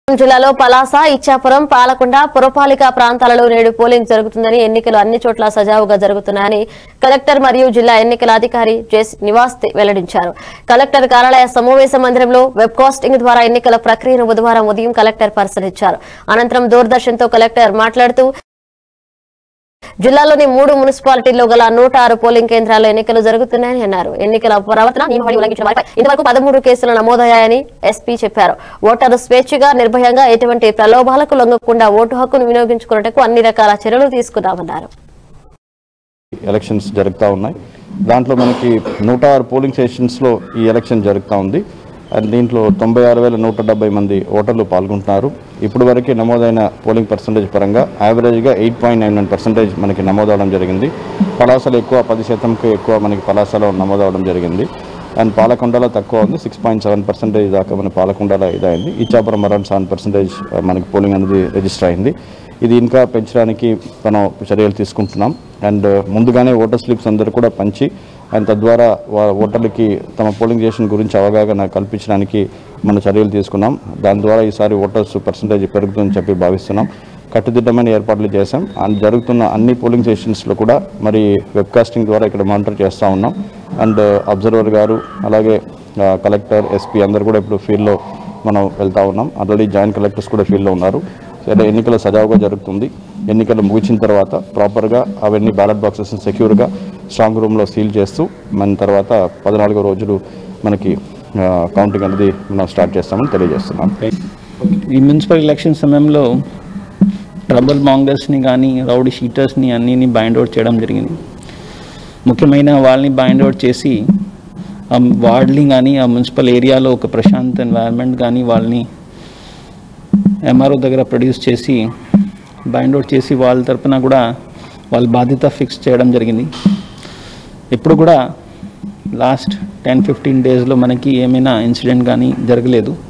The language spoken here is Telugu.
జిల్లాలో పలాస ఇచ్చాపురం పాలకొండ పురపాలిక ప్రాంతాలలో నేడు పోలింగ్ జరుగుతుందని ఎన్నికలు అన్ని చోట్ల సజావుగా జరుగుతున్నాయని కలెక్టర్ మరియు జిల్లా ఎన్నికల అధికారి జెస్ నివాస్ వెల్లడించారు కలెక్టర్ కార్యాలయ సమావేశ మందిరంలో వెబ్ కాస్టింగ్ ద్వారా ఎన్నికల ప్రక్రియను బుధవారం ఉదయం కలెక్టర్ పరిశీలించారు అనంతరం దూరదర్శన్తో కలెక్టర్ మాట్లాడుతూ జిల్లాలోని మూడు మున్సిపాలిటీల్లో గల నూట ఆరు పోలింగ్ కేంద్రాల్లో ఎన్నికలు జరుగుతున్నాయని అన్నారు ఎన్నికల ప్రవర్తన నియమావళి ఉల్లంఘించిన వారిపై ఇంతవరకు పదమూడు కేసులు నమోదయ్యాయని ఎస్పీ చెప్పారు ఓటర్లు స్వేచ్ఛగా నిర్భయంగా ఎటువంటి ప్రలోభాలకు లొంగకుండా ఓటు హక్కును వినియోగించుకున్నట్టుకు అన్ని రకాల చర్యలు తీసుకున్నామన్నారు ఎలక్షన్స్ జరుగుతూ ఉన్నాయి దాంట్లో మనకి నూట ఆరు పోలింగ్ స్టేషన్స్లో ఈ ఎలక్షన్ జరుగుతూ ఉంది అండ్ దీంట్లో తొంభై ఆరు వేల నూట డెబ్బై మంది ఓటర్లు పాల్గొంటున్నారు ఇప్పుడు వరకు నమోదైన పోలింగ్ పర్సంటేజ్ పరంగా యావరేజ్గా eight point nine nine percentage మనకి నమోదవడం జరిగింది పలాసలో ఎక్కువ పది శాతంకి ఎక్కువ మనకి పలాసలో నమోదవడం జరిగింది అండ్ పాలకొండలో తక్కువ ఉంది సిక్స్ పాయింట్ సెవెన్ పర్సెంటేజ్ దాకా మన పాలకొండలో ఇదైంది ఇచ్చాపురం అరౌండ్ సెవెన్ పర్సెంటేజ్ మనకి పోలింగ్ అనేది రిజిస్టర్ అయింది ఇది ఇంకా పెంచడానికి మనం చర్యలు తీసుకుంటున్నాం అండ్ ముందుగానే ఓటర్ స్లిప్స్ అందరూ కూడా పంచి అండ్ తద్వారా వా- ఓటర్లకి తమ పోలింగ్ స్టేషన్ గురించి అవగాహన కల్పించడానికి మన చర్యలు తీసుకున్నాం దాని ద్వారా ఈసారి ఓటర్స్ పర్సంటేజ్ పెరుగుతుందని చెప్పి భావిస్తున్నాం కట్టుదిట్టమైన ఏర్పాట్లు చేశాం అండ్ జరుగుతున్న అన్ని పోలింగ్ స్టేషన్స్లో కూడా మరి వెబ్కాస్టింగ్ ద్వారా ఇక్కడ మానిటర్ చేస్తూ ఉన్నాం అండ్ అబ్జర్వర్ గారు అలాగే ఆ, కలెక్టర్ ఎస్పీ అందరు కూడా ఇప్పుడు ఫీల్డ్లో మనం వెళ్తా ఉన్నాం ఆల్రెడీ జాయింట్ కలెక్టర్స్ కూడా ఫీల్డ్లో ఉన్నారు సరే ఎన్నికలు సజావుగా జరుగుతుంది ఎన్నికలు ముగిసిన తర్వాత ప్రాపర్గా అవన్నీ బ్యాలెట్ బాక్సెస్ సెక్యూర్గా స్ట్రాంగ్ రూమ్లో సీల్ చేస్తూ మన తర్వాత పద్నాలుగో రోజులు మనకి కౌంటింగ్ అనేది మనం స్టార్ట్ చేస్తామని తెలియజేస్తున్నాం ఈ మున్సిపల్ ఎలక్షన్ సమయంలో ట్రబుల్ మాంగర్స్ని కానీ రౌడీ షీటర్స్ని అన్నిని బైండ్ అవుట్ చేయడం జరిగింది ముఖ్యమైన వాళ్ళని బైండ్ అవుట్ చేసి ఆ వార్డ్ని కానీ ఆ మున్సిపల్ ఏరియాలో ఒక ప్రశాంత్ ఎన్వైరన్మెంట్ కానీ వాళ్ళని ఎంఆర్ఓ దగ్గర ప్రొడ్యూస్ చేసి బైండ్ అవుట్ చేసి వాళ్ళ తరపున కూడా వాళ్ళ బాధ్యత ఫిక్స్ చేయడం జరిగింది ఇప్పుడు కూడా లాస్ట్ టెన్ ఫిఫ్టీన్ డేస్లో మనకి ఏమైనా ఇన్సిడెంట్ కానీ జరగలేదు